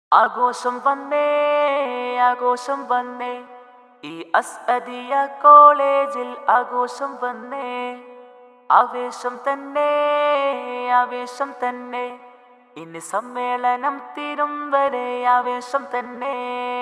ആഘോഷം വന്നേ ആഘോഷം വന്നേ ഈ അസ്അദിയ കോളേജിൽ ആഘോഷം വന്നേ ആവേശം തന്നെ ആവേശം തന്നെ ഇനി സമ്മേളനം തീരും വരെ ആവേശം തന്നെ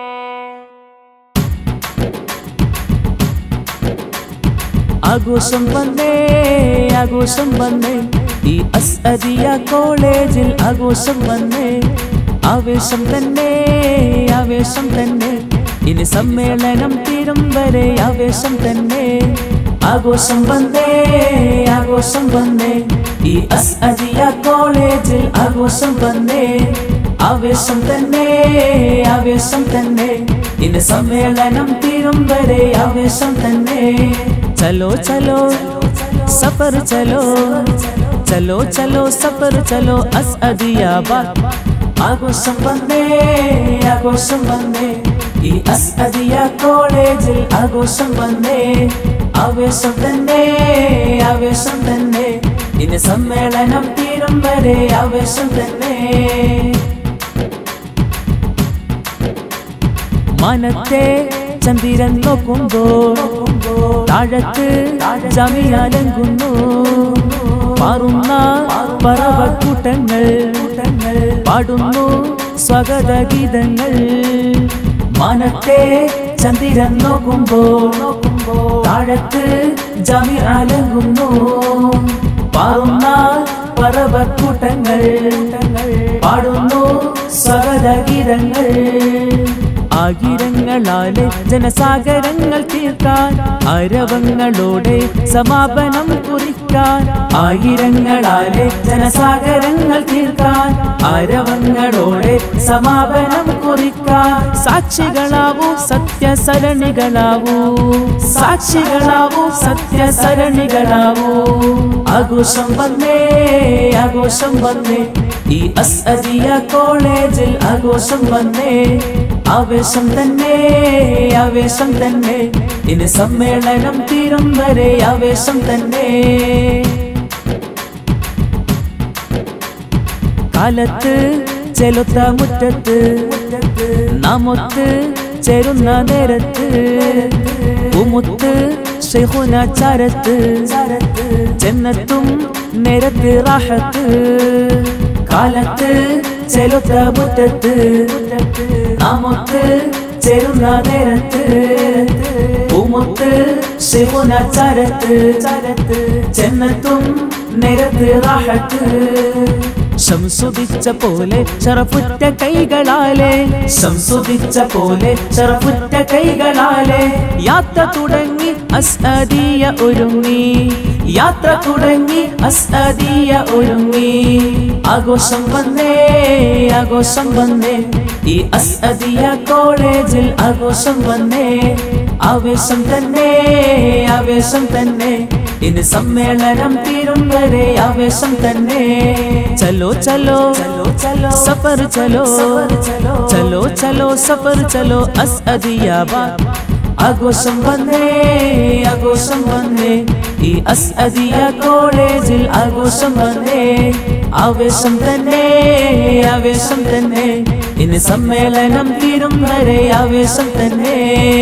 ആഘോഷം വന്നേ ആഘോഷം വന്നേ ഈ അസ്അദിയ കോളേജിൽ ആഘോഷം വന്നേ ആവേശം തന്നെ ആവേശം തന്നെ ഇനി സമ്മേളനം തീരും വരെ ആവേശം തന്നെ ആഘോഷം വന്നേ ആഘോഷം വന്നേ ഈ അസ്അദിയ കോളേജിൽ ആഘോഷം വന്നേ ആവേശം തന്നെ ആവേശം തന്നെ ഇനി സമ്മേളനം തീരും വരെ ആവേശം തന്നെ ചലോ ചലോ സഫർ ചലോ ചലോ ചലോ സഫർ ചലോ അസ്അദിയാബാദ് ആഘോഷം വന്നേ ആഘോഷം വന്നേ ഈ അസ്അദിയ കോളേജിൽ ആഘോഷം വന്നേ ആവേശം തന്നെ ആവേശം തന്നെ ഇനി സമ്മേളനം തീരും വരെ ആവേശം തന്നെ മനത്തെ ചന്ദ്രൻ നോക്കുമ്പോൾ താഴത്ത് ജമിയാലങ്കുന്നു പാറുന്ന പറവക്കൂട്ടങ്ങൾ പാടുന്നു സ്വാഗത ഗീതങ്ങൾ മനത്തെ ചന്ദ്രൻ നോക്കുമ്പോൾ താഴത്ത് ജമിയാലങ്കുന്നു പാറുന്ന പറവക്കൂട്ടങ്ങൾ പാടുന്നു സ്വാഗത ഗീതങ്ങൾ ആയിരങ്ങളാലെ ജനസാഗരങ്ങൾ തീർക്കാൻ അരവങ്ങളോടെ സമാപനം കുറിക്കാൻ ആയിരങ്ങളാലെ ജനസാഗരങ്ങൾ തീർക്കാൻ അരവങ്ങളോടെ സമാപനം കുറിക്കാൻ സാക്ഷികളാവൂ സത്യസരണികളാവൂ സാക്ഷികളാവൂ സത്യസരണികളാവൂ ആഘോഷം വന്നേ ആഘോഷം വന്നേ ഈ അസ്അദിയ കോളേജിൽ ആഘോഷം വന്നേ ആവേശം തന്നെ ആവേശം തന്നെ ഇനി സമ്മേളനം തീരും വരെ ആവേശം തന്നെ കാലത്ത് ചെലുത്ത മുറ്റത്ത് നാമൊത്ത് ചേരുന്ന നേരത്ത് ഉമുത്ത് ഷെയ്ഖുന ചരത്ത് ചെന്നെത്തും നേരത്ത് റാഹത്ത് കാലത്ത് ചെലുത്ത മുറ്റത്ത് നാമൊത്ത് ചേരുന്ന നേരത്ത് ഉമുത്ത് ശിവുന ചരത്ത് ചെന്നെത്തും നേരത്ത് റാഹത്ത് ശംസുദിച്ച പോലെ ശറഫുറ്റ കൈകളാലെ ശംസുദിച്ച പോലെ ശറഫുറ്റ കൈകളാലെ യാത്ര തുടങ്ങി അസ്അദിയ ഒരുങ്ങി യാത്ര തുടങ്ങി അസ്അദിയ ഒരുങ്ങി ആഘോഷം വന്നേ ആഘോഷം വന്നേ ഈ അസ്അദിയ കോളേജിൽ ആഘോഷം വന്നേ ആവേശം തന്നെ ആവേശം തന്നെ ഇനി സമ്മേളനം തീരും വരെ ആവേശം തന്നെ ചലോ ചലോ ചലോ ചലോ സഫർ ചലോ ചലോ ചലോ സഫർ ചലോ അസ്അദിയാബാദ് ആഘോഷം വന്നേ ആഘോഷം വന്നേ ഈ അസ്അദിയ കോളേജിൽ ആഘോഷം വന്നേ ആവേശം തന്നെ ആവേശം തന്നെ ഇനി സമ്മേളനം തീരും വരെ ആവേശം തന്നെ